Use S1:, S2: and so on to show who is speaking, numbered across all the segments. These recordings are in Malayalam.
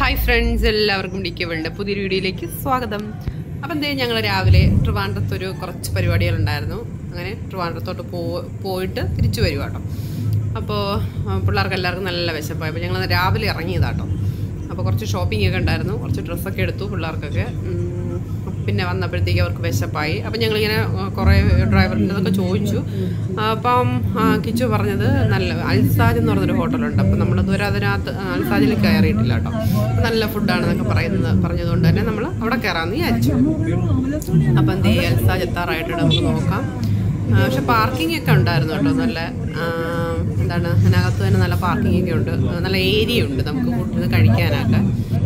S1: ഹായ് ഫ്രണ്ട്സ് എല്ലാവർക്കും ഡി കെ വേൾഡ് പുതിയൊരു വീഡിയോയിലേക്ക് സ്വാഗതം അപ്പം എന്തേ ഞങ്ങൾ രാവിലെ ട്രിവാൻഡ്രത്ത് ഒരു കുറച്ച് പരിപാടികളുണ്ടായിരുന്നു അങ്ങനെ ട്രിവാൻഡ്രത്തോട്ട് പോ പോയിട്ട് തിരിച്ചു വരുക കേട്ടോ അപ്പോൾ പിള്ളേർക്ക് എല്ലാവർക്കും നല്ല വിശപ്പായി അപ്പോൾ ഞങ്ങൾ രാവിലെ ഇറങ്ങിയതാട്ടോ അപ്പോൾ കുറച്ച് ഷോപ്പിംഗ് ഒക്കെ ഉണ്ടായിരുന്നു കുറച്ച് ഡ്രസ്സൊക്കെ എടുത്തു പിള്ളേർക്കൊക്കെ ഉം, പിന്നെ വന്നപ്പോഴത്തേക്ക് അവർക്ക് വിശപ്പായി അപ്പം ഞങ്ങളിങ്ങനെ ആ, കുറേ ഡ്രൈവറിൻ്റെ ഇതൊക്കെ ചോദിച്ചു ആ, അപ്പം ആ, കിച്ചു പറഞ്ഞത് നല്ല അൽസാജ് എന്ന് പറഞ്ഞൊരു ഹോട്ടലുണ്ട് അപ്പം നമ്മൾ ഇതുവരെ അതിനകത്ത് ആ, അൽസാജിൽ കയറിയിട്ടില്ല കേട്ടോ നല്ല ഫുഡാണെന്നൊക്കെ പറയുന്നത് പറഞ്ഞതുകൊണ്ട് തന്നെ നമ്മൾ അവിടെ കയറാമെന്ന് വിചാരിച്ചു അപ്പം എന്ത് ചെയ്യും അൽസാജ് എത്താറായിട്ട് നമുക്ക് നോക്കാം ആ, പക്ഷെ പാർക്കിംഗ് ഒക്കെ ഉണ്ടായിരുന്നു കേട്ടോ നല്ല ആ, എന്താണ് അതിനകത്ത് തന്നെ നല്ല പാർക്കിംഗ് ഒക്കെ ഉണ്ട് ആ, നല്ല ഏരിയ ഉണ്ട് നമുക്ക് ഫുഡ് കഴിക്കാനൊക്കെ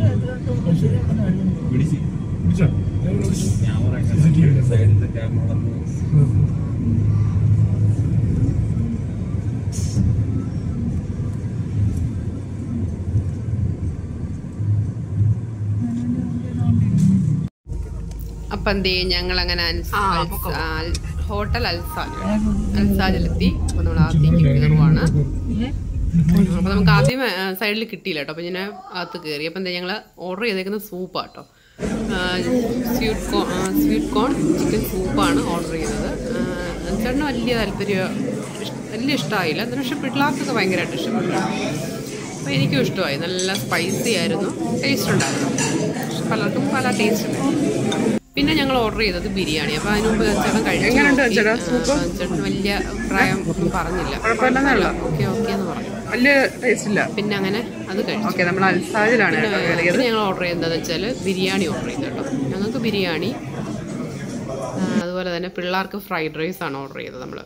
S1: അപ്പം എന്ത് ചെയ്യും ഞങ്ങൾ അങ്ങനെ ഹോട്ടൽ അൽസാജ് അൽസാജിലെത്തി അപ്പോൾ നമ്മൾ അകത്തേക്ക് കയറുവാണ് അപ്പോൾ നമുക്ക് ആദ്യം സൈഡിൽ കിട്ടിയില്ല കേട്ടോ അപ്പോൾ ഞാൻ അകത്ത് കയറി അപ്പോൾ എന്താ ഞങ്ങൾ ഓർഡർ ചെയ്തേക്കുന്നത് സൂപ്പാണ് കേട്ടോ sweet corn sweet corn chicken സൂപ്പാണ് ഓർഡർ ചെയ്തത് ആ, ചേട്ടന് വലിയ താല്പര്യം ഇഷ്- വലിയ ഇഷ്ടമായില്ല എന്നിട്ട് പക്ഷേ പിള്ളേർക്കൊക്കെ ഭയങ്കരമായിട്ട് ഇഷ്ടപ്പെട്ടു അപ്പോൾ എനിക്കും ഇഷ്ടമായി നല്ല സ്പൈസി ആയിരുന്നു ടേസ്റ്റ് ഉണ്ടായിരുന്നു പക്ഷെ പലർക്കും പല ടേസ്റ്റ് ഉണ്ട് പിന്നെ ഞങ്ങൾ ഓർഡർ ചെയ്തത് ബിരിയാണി അപ്പോൾ അതിന് മുമ്പ് ചേട്ടൻ കഴിച്ചു നോക്കി. ആ, ചേട്ടന് വലിയ അഭിപ്രായം ഒന്നും പറഞ്ഞില്ല ഓക്കെ ഓക്കെ എന്ന് പറഞ്ഞു
S2: വലിയ ടേസ്റ്റ് ഇല്ല
S1: പിന്നെ അങ്ങനെ അത് കഴിച്ചു
S2: ഓക്കെ നമ്മൾ അൽസാജിലാണ് കേട്ടോ കയറിയത്
S1: പിന്നെ ഞങ്ങൾ ഓർഡർ ചെയ്യുന്നത് വെച്ചാൽ ബിരിയാണി ഓർഡർ ചെയ്തു കേട്ടോ ഞങ്ങൾക്ക് ബിരിയാണി ആ, അതുപോലെ തന്നെ പിള്ളേർക്ക് ഫ്രൈഡ് റൈസ് ആണ് ഓർഡർ ചെയ്തത് നമ്മൾ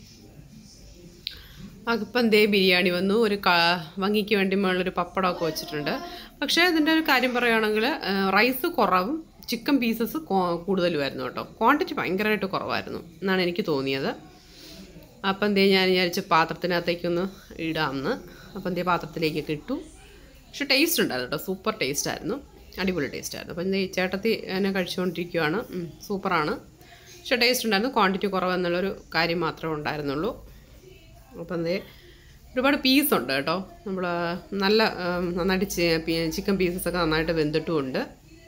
S1: അതിപ്പം എന്തേ ബിരിയാണി വന്നു ഒരു ക ഭംഗിക്ക് വേണ്ടി മുകളിലൊരു പപ്പടമൊക്കെ വെച്ചിട്ടുണ്ട് പക്ഷേ ഇതിൻ്റെ ഒരു കാര്യം പറയുകയാണെങ്കിൽ റൈസ് കുറവും ചിക്കൻ പീസസ് കൂടുതലുമായിരുന്നു കേട്ടോ ക്വാണ്ടിറ്റി ഭയങ്കരമായിട്ട് കുറവായിരുന്നു എന്നാണ് എനിക്ക് തോന്നിയത് അപ്പം എന്തേ ഞാൻ വിചാരിച്ച് പാത്രത്തിനകത്തേക്കൊന്ന് ഇടാമെന്ന് അപ്പം എന്തേ പാത്രത്തിലേക്കൊക്കെ ഇട്ടു പക്ഷെ ടേസ്റ്റ് ഉണ്ടായിരുന്നു കേട്ടോ സൂപ്പർ ടേസ്റ്റ് ആയിരുന്നു അടിപൊളി ടേസ്റ്റ് ആയിരുന്നു അപ്പം എന്തേ ചേട്ടത്തി എന്നെ കഴിച്ചുകൊണ്ടിരിക്കുകയാണ് ഉം, സൂപ്പറാണ് പക്ഷെ ടേസ്റ്റ് ഉണ്ടായിരുന്നു ക്വാണ്ടിറ്റി കുറവെന്നുള്ളൊരു കാര്യം മാത്രമേ ഉണ്ടായിരുന്നുള്ളൂ അപ്പം എന്തേ ഒരുപാട് പീസ് ഉണ്ട് കേട്ടോ നമ്മൾ നല്ല ഉം, നന്നായിട്ട് ചിക്കൻ പീസസൊക്കെ നന്നായിട്ട് വെന്തിട്ടുമുണ്ട്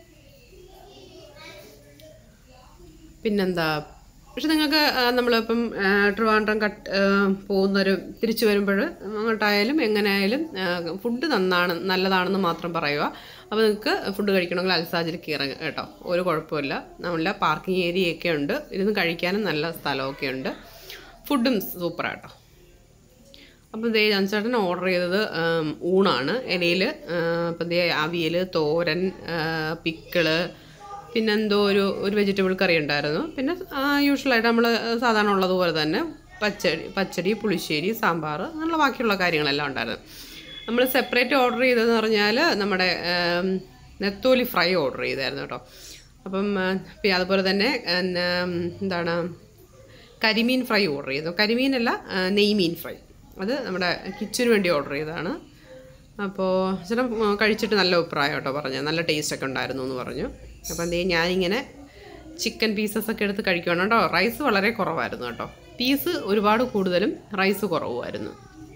S1: പിന്നെന്താ പക്ഷെ നിങ്ങൾക്ക് നമ്മളിപ്പം ആ, ട്രിവാൻഡ്രം കട്ട് ആ, പോകുന്നൊരു തിരിച്ചു വരുമ്പോൾ അങ്ങോട്ടായാലും എങ്ങനെയായാലും ഫുഡ് നന്നാണ് നല്ലതാണെന്ന് മാത്രം പറയുക അപ്പോൾ നിങ്ങൾക്ക് ഫുഡ് കഴിക്കണമെങ്കിൽ അൽസാജിൽ കയറുക കേട്ടോ ഒരു കുഴപ്പമില്ല നമ്മളെ പാർക്കിംഗ് ഏരിയ ഒക്കെ ഉണ്ട് ഇരുന്ന് കഴിക്കാനും നല്ല സ്ഥലമൊക്കെ ഉണ്ട് ഫുഡും സൂപ്പറാട്ടോ അപ്പോൾ ദേ ചേട്ടൻ ഓർഡർ ചെയ്തത് ഉം, ഊണാണ് ഇലയിൽ അപ്പം ദേ അവിയൽ തോരൻ പിക്കിള് പിന്നെ എന്തോ ഒരു ഒരു വെജിറ്റബിൾ കറി ഉണ്ടായിരുന്നു പിന്നെ യൂഷ്വലായിട്ട് നമ്മൾ സാധാരണ ഉള്ളതുപോലെ തന്നെ പച്ചടി പച്ചടി പുളിശ്ശേരി സാമ്പാർ അങ്ങനെയുള്ള ബാക്കിയുള്ള കാര്യങ്ങളെല്ലാം ഉണ്ടായിരുന്നു നമ്മൾ സെപ്പറേറ്റ് ഓർഡർ ചെയ്തതെന്ന് പറഞ്ഞാൽ നമ്മുടെ ഉം, നെത്തോലി ഫ്രൈ ഓർഡർ ചെയ്തായിരുന്നു കേട്ടോ അപ്പം ആ, പിന്നെ അതുപോലെ തന്നെ പിന്നെ, എന്താണ് കരിമീൻ ഫ്രൈ ഓർഡർ ചെയ്തു കരിമീനല്ല ആ, നെയ്മീൻ ഫ്രൈ അത് നമ്മുടെ കിച്ചന് വേണ്ടി ഓർഡർ ചെയ്തതാണ് അപ്പോൾ ചേട്ടൻ ആ, കഴിച്ചിട്ട് നല്ല അഭിപ്രായം കേട്ടോ പറഞ്ഞു നല്ല ടേസ്റ്റ് ഒക്കെ ഉണ്ടായിരുന്നു എന്ന് പറഞ്ഞു അപ്പോൾ എന്തേ ഞാനിങ്ങനെ ചിക്കൻ പീസസ് ഒക്കെ എടുത്ത് കഴിക്കുകയാണ് കേട്ടോ റൈസ് വളരെ കുറവായിരുന്നു കേട്ടോ പീസ് ഒരുപാട് കൂടുതലും റൈസ് കുറവുമായിരുന്നു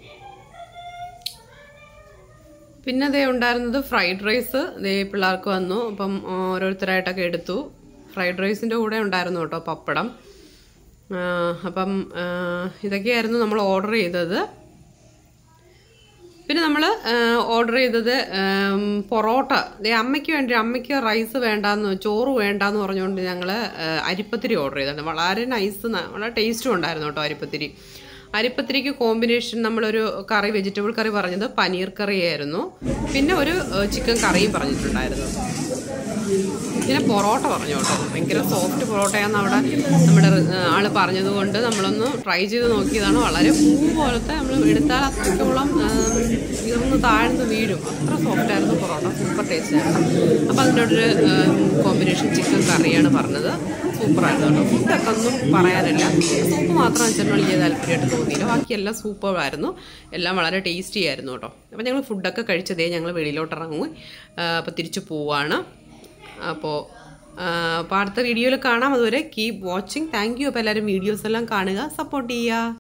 S1: പിന്നെ അതേ ഉണ്ടായിരുന്നത് ഫ്രൈഡ് റൈസ് ദേ പിള്ളേർക്ക് വന്നു അപ്പം ഓരോരുത്തരായിട്ടൊക്കെ എടുത്തു ഫ്രൈഡ് റൈസിൻ്റെ കൂടെ ഉണ്ടായിരുന്നു കേട്ടോ പപ്പടം ആ, അപ്പം ആ, ഇതൊക്കെയായിരുന്നു നമ്മൾ ഓർഡർ ചെയ്തത് പിന്നെ നമ്മൾ ഓർഡർ ചെയ്തത് ഉം, പൊറോട്ട ദേ അമ്മയ്ക്ക് വേണ്ടി അമ്മയ്ക്ക് റൈസ് വേണ്ടാന്ന് ചോറ് വേണ്ടാന്ന് പറഞ്ഞുകൊണ്ട് ഞങ്ങൾ അരിപ്പത്തിരി ഓർഡർ ചെയ്തിട്ടുണ്ട് വളരെ നൈസ് വളരെ ടേസ്റ്റും ഉണ്ടായിരുന്നു കേട്ടോ അരിപ്പത്തിരി അരിപ്പത്തിരിക്ക് കോമ്പിനേഷൻ നമ്മളൊരു കറി വെജിറ്റബിൾ കറി പറഞ്ഞത് പനീർ കറിയായിരുന്നു പിന്നെ ഒരു ചിക്കൻ കറിയും പറഞ്ഞിട്ടുണ്ടായിരുന്നു പിന്നെ പൊറോട്ട പറഞ്ഞു കേട്ടോ ഭയങ്കര സോഫ്റ്റ് പൊറോട്ടയാന്ന് അവിടെ നമ്മുടെ ആ, ആള് പറഞ്ഞത് കൊണ്ട് നമ്മളൊന്ന് ട്രൈ ചെയ്ത് നോക്കിയതാണ് വളരെ പൂ പോലത്തെ നമ്മൾ എടുത്താൽ അത്രത്തോളം ആ, ഇതൊന്ന് താഴ്ന്ന് വീഴും അത്ര സോഫ്റ്റ് ആയിരുന്നു പൊറോട്ട സൂപ്പർ ടേസ്റ്റ് ആയിരുന്നു അപ്പോൾ അതിൻ്റെ ഒരു കോമ്പിനേഷൻ ചിക്കൻ കറിയാണ് പറഞ്ഞത് സൂപ്പറായിരുന്നു കേട്ടോ ഫുഡൊക്കെ ഒന്നും പറയാനില്ല സൂപ്പ് മാത്രം വെച്ചിട്ട് വലിയ താല്പര്യമായിട്ട് തോന്നിയില്ല ബാക്കിയെല്ലാം സൂപ്പറായിരുന്നു എല്ലാം വളരെ ടേസ്റ്റി ആയിരുന്നു കേട്ടോ അപ്പോൾ ഞങ്ങൾ ഫുഡൊക്കെ കഴിച്ചതേ ഞങ്ങൾ വെളിയിലോട്ട് ഇറങ്ങി അപ്പോൾ തിരിച്ചു പോവാണ് അപ്പോൾ അപ്പോൾ അടുത്ത വീഡിയോയിൽ കാണാം അതുവരെ കീപ് വാച്ചിങ് താങ്ക് യു അപ്പോൾ എല്ലാവരും വീഡിയോസ് എല്ലാം കാണുക സപ്പോർട്ട് ചെയ്യുക